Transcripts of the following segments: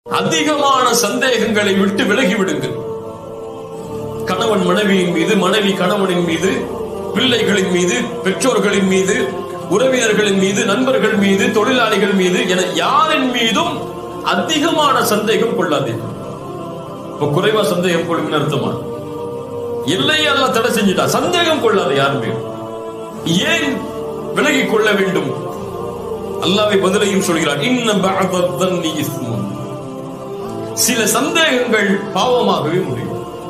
அதிகமான சந்தேகங்களை விட்டு விலகி விடுங்கள் கணவன் மனைவியின் மீது மனைவி கணவனின் மீது பிள்ளைகளின் மீது பெற்றோர்களின் மீது உறவினர்களின் மீது நண்பர்கள் மீது தொழிலாளிகள் மீது என யாரின் மீதும் அதிகமான சந்தேகம் கொள்ளாதீர்கள் இப்ப குறைவா சந்தேகம் கொள்ளுங்க அர்த்தமா எல்லையை எல்லாம் தடை செஞ்சுட்டா சந்தேகம் கொள்ளாத யார் மீதும் ஏன் விலகிக் கொள்ள வேண்டும் அல்லாவை பதிலையும் சொல்கிறார் இன்னும் இஸ்முன் சில சந்தேகங்கள் பாவமாகவே முடியும்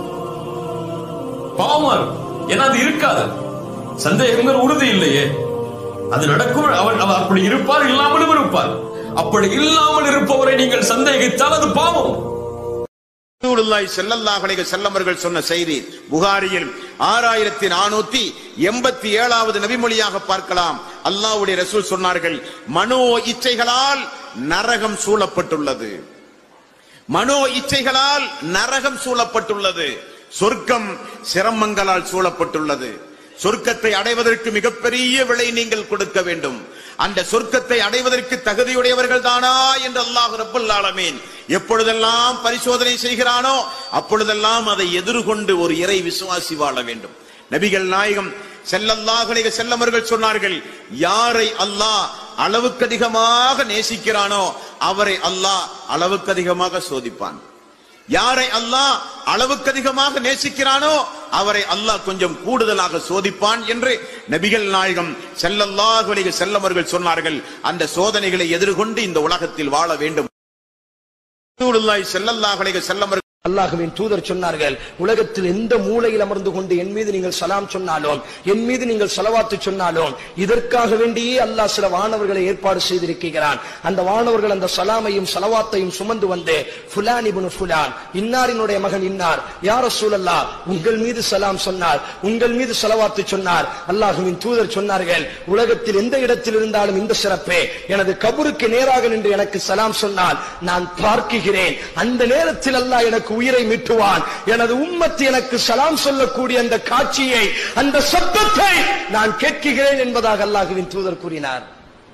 பாவமா இருக்கும் ஏன்னா அது இருக்காது சந்தேகங்கள் உறுதி இல்லையே அது நடக்கும் அவர் அவர் அப்படி இருப்பார் இல்லாமலும் இருப்பார் அப்படி இல்லாமல் இருப்பவரை நீங்கள் சந்தேகித்தால் அது பாவம் ரசூலுல்லாஹி ஸல்லல்லாஹு அலைஹி வஸல்லம் அவர்கள் சொன்ன செய்தி புகாரியில் ஆறாயிரத்தி நானூத்தி எண்பத்தி ஏழாவது நபிமொழியாக பார்க்கலாம் அல்லாஹ்வுடைய ரசூல் சொன்னார்கள் மனோ இச்சைகளால் நரகம் சூழப்பட்டுள்ளது மனோ இச்சைகளால் நரகம் சூழப்பட்டுள்ளது சொர்க்கம் சிரமங்களால் சூழப்பட்டுள்ளது சொர்க்கத்தை அடைவதற்கு மிகப்பெரிய விலை நீங்கள் கொடுக்க வேண்டும் அந்த சொர்க்கத்தை அடைவதற்கு தகுதியுடையவர்கள் தானா என்று அல்லாஹ் ரப்பல் ஆலமீன் எப்பொழுதெல்லாம் பரிசோதனை செய்கிறானோ அப்பொழுதெல்லாம் அதை எதிர்கொண்டு ஒரு இறை விசுவாசி வாழ வேண்டும் நபிகள் நாயகம் செல்லல்லாஹுடைய செல்லமர்கள் சொன்னார்கள் யாரை அல்லாஹ் அளவுக்கு அதிகமாக நேசிக்கிறானோ அவரை அல்லாஹ் அளவுக்கு அதிகமாக சோதிப்பான் யாரை அல்லாஹ் அளவுக்கு அதிகமாக நேசிக்கிறானோ அவரை அல்லாஹ் கொஞ்சம் கூடுதலாக சோதிப்பான் என்று நபிகள் நாயகம் செல்லல்லாஹு அலைஹி செல்லமர்கள் சொன்னார்கள் அந்த சோதனைகளை எதிர்கொண்டு இந்த உலகத்தில் வாழ வேண்டும் ரசூலுல்லாஹி ஸல்லல்லாஹு அலைஹி செல்லமர்கள் அல்லாஹுவின் தூதர் சொன்னார்கள் உலகத்தில் எந்த மூலையில் அமர்ந்து கொண்டு என் மீது நீங்கள் சலாம் சொன்னாலும் என் மீது நீங்கள் சலவாத்து சொன்னாலும் இதற்காக வேண்டியே அல்லாஹ் சில வானவர்களை ஏற்பாடு செய்திருக்கிறான் அந்த வானவர்கள் அந்த சலாமையும் சலவாத்தையும் சுமந்து வந்து ஃபுலான் இப்னு ஃபுலான் இன்னாரினுடைய மகன் இன்னார் யார் ரசூலல்லா உங்கள் மீது சலாம் சொன்னார் உங்கள் மீது சலவாத்து சொன்னார் அல்லாஹுவின் தூதர் சொன்னார்கள் உலகத்தில் எந்த இடத்தில் இருந்தாலும் இந்த சிறப்பே எனது கபருக்கு நேராக நின்று எனக்கு சலாம் சொன்னால் நான் பார்க்கிறேன் அந்த நேரத்தில் அல்லாஹ் எனக்கு உயிரை மீட்டுவான் எனது உம்மத்து எனக்கு சலாம் சொல்லக்கூடிய அந்த காட்சியை அந்த சத்தத்தை நான் கேட்கிறேன் என்பதாக அல்லாஹுவின் தூதர் கூறினார்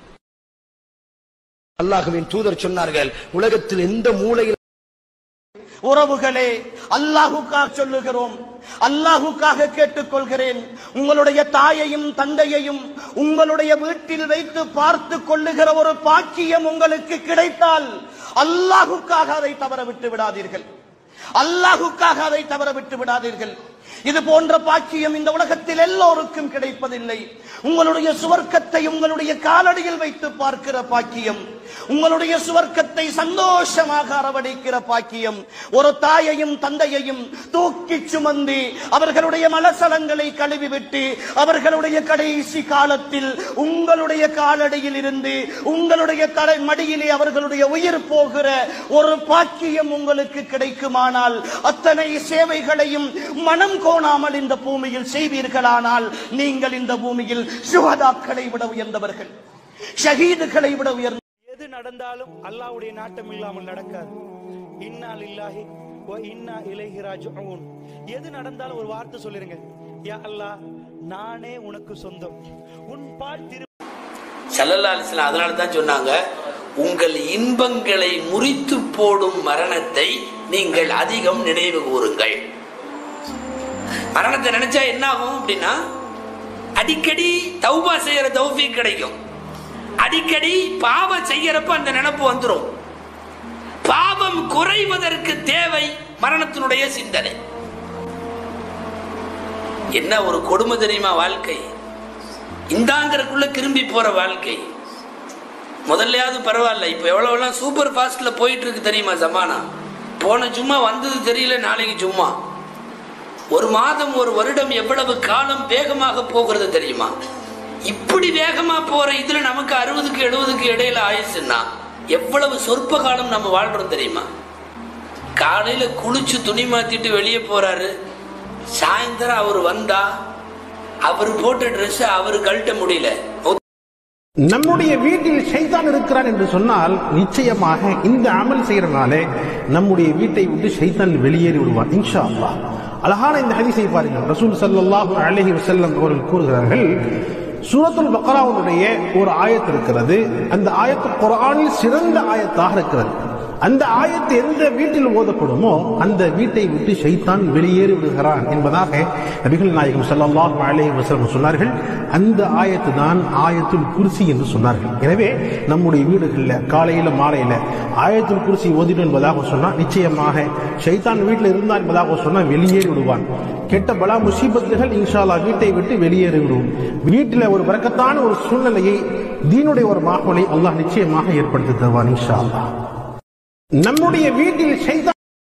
அல்லாஹுவின் தூதர் சொன்னார்கள் உலகத்தில் எந்த மூலையில் உறவுகளே அல்லாஹுக்காக சொல்லுகிறோம் அல்லாஹுக்காக கேட்டுக்கொள்கிறேன் உங்களுடைய தாயையும் தந்தையையும் உங்களுடைய வீட்டில் வைத்து பார்த்து கொள்ளுகிற ஒரு பாக்கியம் உங்களுக்கு கிடைத்தால் அல்லாஹுக்காக அதை தவற விட்டு விடாதீர்கள் அல்லாஹுக்காக அதை தவற விட்டு விடாதீர்கள் இது போன்ற பாக்கியம் இந்த உலகத்தில் எல்லோருக்கும் கிடைப்பதில்லை உங்களுடைய சுவர்க்கத்தை உங்களுடைய காலடியில் வைத்து பார்க்கிற பாக்கியம் உங்களுடைய சுவர்க்கத்தை சந்தோஷமாக அரவணைக்கிற பாக்கியம் ஒரு தாயையும் தந்தையையும் தூக்கி சுமந்து அவர்களுடைய மலசலங்களை கழுவிவிட்டு அவர்களுடைய கடைசி காலத்தில் உங்களுடைய காலடியில் இருந்து உங்களுடைய தலை மடியிலே அவர்களுடைய உயிர் போகிற ஒரு பாக்கியம் உங்களுக்கு கிடைக்குமானால் அத்தனை சேவைகளையும் மனம் கோணாமல் இந்த பூமியில் செய்வீர்களானால் நீங்கள் இந்த பூமியில் சுகதாக்களை விட உயர்ந்தவர்கள் ஷஹீதுகளை விட உயர்ந்த எது நடந்தாலும் அல்லாஹ்வுடைய நாட்டம் இல்லாமல் நடக்காது இன்னா லில்லாஹி வ இன்னா இலைஹி ராஜிஊன் எது நடந்தாலும் ஒரு வார்த்தை சொல்லிருங்க யா அல்லாஹ் நானே உனக்கு சொந்தம் உன் பால் திரு சல்லல்லா அலிஸ்லாம் அதனால தான் சொன்னாங்க உங்கள் இன்பங்களை முறித்து போடும் மரணத்தை நீங்கள் அதிகம் நினைவு கூறுங்கள் மரணத்தை நினைச்சா என்ன ஆகும் அப்படின்னா அடிக்கடி தௌபா செய்யற தௌஃபீக் கிடைக்கும் அடிக்கடி பாவம் செய்யறப்ப அந்த நினைப்பு வந்துடும் பாவம் குறைவதற்கு தேவை மரணத்தினுடைய சிந்தனை என்ன ஒரு கொடுமை தெரியுமா வாழ்க்கை இந்தாங்கிறக்குள்ள திரும்பி போற வாழ்க்கை முதல்லையாவது பரவாயில்ல இப்ப எவ்வளவு எல்லாம் சூப்பர் ஃபாஸ்ட்ல போயிட்டு இருக்கு தெரியுமா ஜமானா போன சும்மா வந்தது தெரியல நாளைக்கு சும்மா ஒரு மாதம் ஒரு வருடம் எவ்வளவு காலம் வேகமாக போகிறது தெரியுமா இப்படி வேகமா போற இதுல நமக்கு அறுபதுக்கு எழுபதுக்கு இடையில ஆயுசுன்னா எவ்வளவு சொற்ப காலம் நம்ம வாழ்றோம் தெரியுமா காலையில குளிச்சு துணி மாத்திட்டு வெளியே போறாரு சாயந்தரம் அவர் வந்தா அவர் போட்ட ட்ரெஸ் அவர் கழட்ட முடியல நம்முடைய வீட்டில் ஷைத்தான் இருக்கிறான் என்று சொன்னால் நிச்சயமாக இந்த அமல் செய்யறதுனாலே நம்முடைய வீட்டை விட்டு ஷைத்தான் வெளியேறி விடுவான் இன்ஷா அல்லாஹ் அழகான இந்த ஹதீஸை பாருங்கள் ரசூல் ஸல்லல்லாஹு அலைஹி வஸல்லம் அவர்கள் கூறுகிறார்கள் சூரத்துல் பக்ராவுடைய ஒரு ஆயத் இருக்கிறது அந்த ஆயத்து குர்ஆனில் சிறந்த ஆயத்தாக இருக்கிறது அந்த ஆயத்து எந்த வீட்டில் ஓதப்படுமோ அந்த வீட்டை விட்டு ஷைத்தான் வெளியேறி விடுகிறான் என்பதாக நபிகள் நாயகம் ஸல்லல்லாஹு அலைஹி வஸல்லம் சொன்னார்கள் அந்த ஆயத்து தான் ஆயத்துல் குர்சி என்று சொன்னார்கள் எனவே நம்முடைய வீடுகளில் காலையில மாலையில ஆயத்துல் குர்சி ஓதிடும் என்பதாக சொன்னா நிச்சயமாக ஷைத்தான் வீட்டில் இருந்தான் என்பதாக சொன்னா வெளியேறி விடுவான் கெட்ட பலா முசீபத்துகள் இன்ஷால்லா வீட்டை விட்டு வெளியேறி விடும் வீட்டில் ஒரு வரக்கத்தான ஒரு சூழ்நிலையை தீனுடைய ஒரு மாஹோலை அல்லாஹ் நிச்சயமாக ஏற்படுத்தி தருவான் இன்ஷா அல்லாஹ் நம்முடைய வீட்டில் ஷைத்தான்